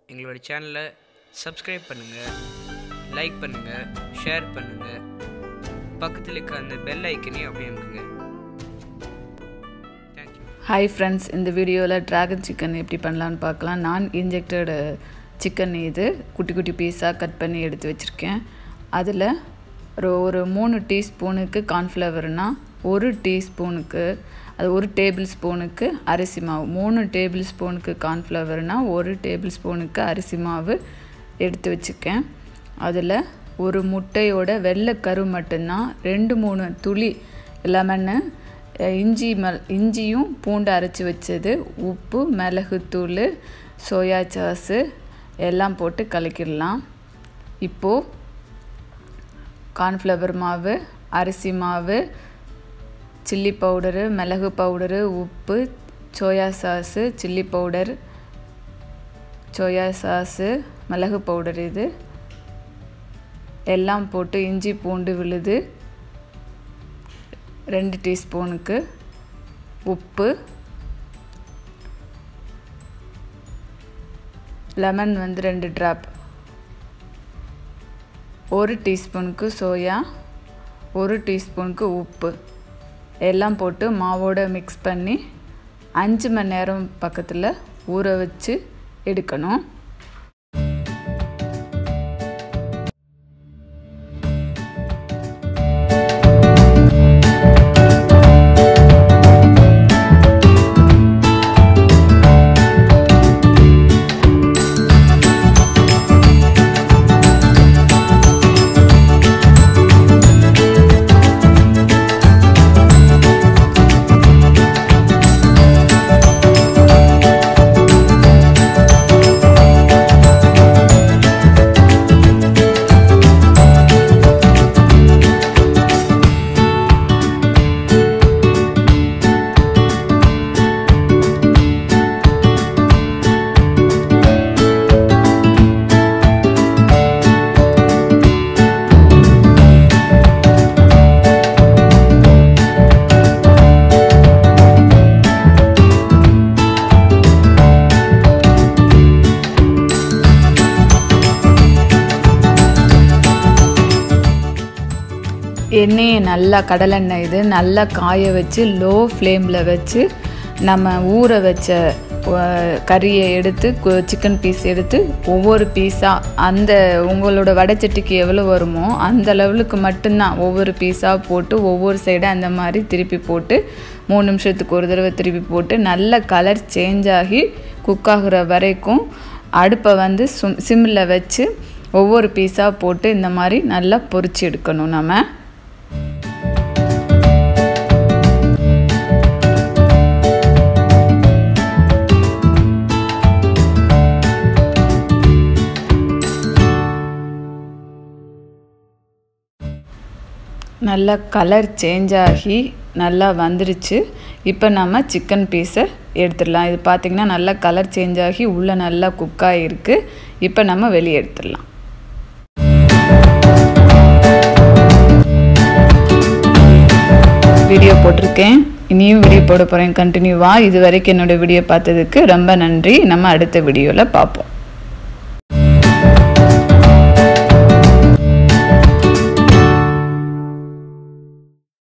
எங்களோட சேனலை சப்ஸ்கிரைப் பண்ணுங்கள் லைக் பண்ணுங்கள் ஷேர் பண்ணுங்கள் பக்கத்தில் இருக்க அந்த பெல் ஐக்கனையும் அப்படியே அமுக்குங்க தேங்க்யூ ஹாய் ஃப்ரெண்ட்ஸ் இந்த வீடியோவில் ட்ராகன் சிக்கன் எப்படி பண்ணலான்னு பார்க்கலாம் நான் இன்ஜெக்டடு சிக்கன் இது குட்டி குட்டி பீஸாக கட் பண்ணி எடுத்து வச்சுருக்கேன் அதில் ஒரு ஒரு மூணு டீஸ்பூனுக்கு கார்ன்ஃப்ளவர்னால் ஒரு டீஸ்பூனுக்கு அது ஒரு டேபிள் ஸ்பூனுக்கு அரிசி மாவு மூணு டேபிள் ஸ்பூனுக்கு கார்ன்ஃப்ளவர்னால் ஒரு டேபிள் ஸ்பூனுக்கு அரிசி மாவு எடுத்து வச்சுருக்கேன் அதில் ஒரு முட்டையோட வெள்ளை கரு மட்டும்தான் ரெண்டு மூணு துளி லெமன்னு இஞ்சி மல் இஞ்சியும் பூண்டு அரைச்சி வச்சது உப்பு மிளகுத்தூள் சோயா சாஸு எல்லாம் போட்டு கலக்கிடலாம் இப்போது கார்ன்ஃப்ளவர் மாவு அரிசி மாவு சில்லி பவுடரு மிளகு பவுடரு உப்பு soya sauce chilli powder soya sauce மிளகு பவுடர் இது எல்லாம் போட்டு இஞ்சி பூண்டு விழுது ரெண்டு டீஸ்பூனுக்கு உப்பு லெமன் வந்து ரெண்டு ட்ராப் ஒரு டீஸ்பூனுக்கு சோயா ஒரு டீஸ்பூனுக்கு உப்பு எல்லாம் போட்டு மாவோட மிக்ஸ் பண்ணி அஞ்சு மணி நேரம் பக்கத்தில் ஊற வச்சு எடுக்கணும் எண்ணெயை நல்லா கடலெண்ணெய் இது நல்லா காய வச்சு லோ ஃப்ளேமில் வச்சு நம்ம ஊற வச்ச அஹ், கறியை எடுத்து சிக்கன் பீஸ் எடுத்து ஒவ்வொரு பீஸாக அந்த உங்களோட வடைச்சட்டிக்கு எவ்வளோ வருமோ அந்த லெவலுக்கு மட்டும்தான் ஒவ்வொரு பீஸாக போட்டு ஒவ்வொரு சைடாக அந்த மாதிரி திருப்பி போட்டு மூணு நிமிஷத்துக்கு ஒரு தடவை திருப்பி போட்டு நல்ல கலர் சேஞ்ச் ஆகி குக் ஆகுற வரைக்கும் அடுப்பை வந்து சும் சிம்மில் வச்சு ஒவ்வொரு பீஸாக போட்டு இந்த மாதிரி நல்லா பொரிச்சு எடுக்கணும் நம்ம நல்லா கலர் சேஞ்ச் ஆகி நல்லா வந்துருச்சு இப்போ நம்ம சிக்கன் பீஸை எடுத்துடலாம் இது பார்த்திங்கன்னா நல்லா கலர் சேஞ்ச் ஆகி உள்ளே நல்லா குக் ஆகிருக்கு இப்போ நம்ம வெளியே எடுத்துடலாம் வீடியோ போட்டிருக்கேன் இனியும் வீடியோ போட போகிறேன் கண்டினியூவாக இது வரைக்கும் என்னோடய வீடியோ பார்த்ததுக்கு ரொம்ப நன்றி நம்ம அடுத்த வீடியோவில் பார்ப்போம்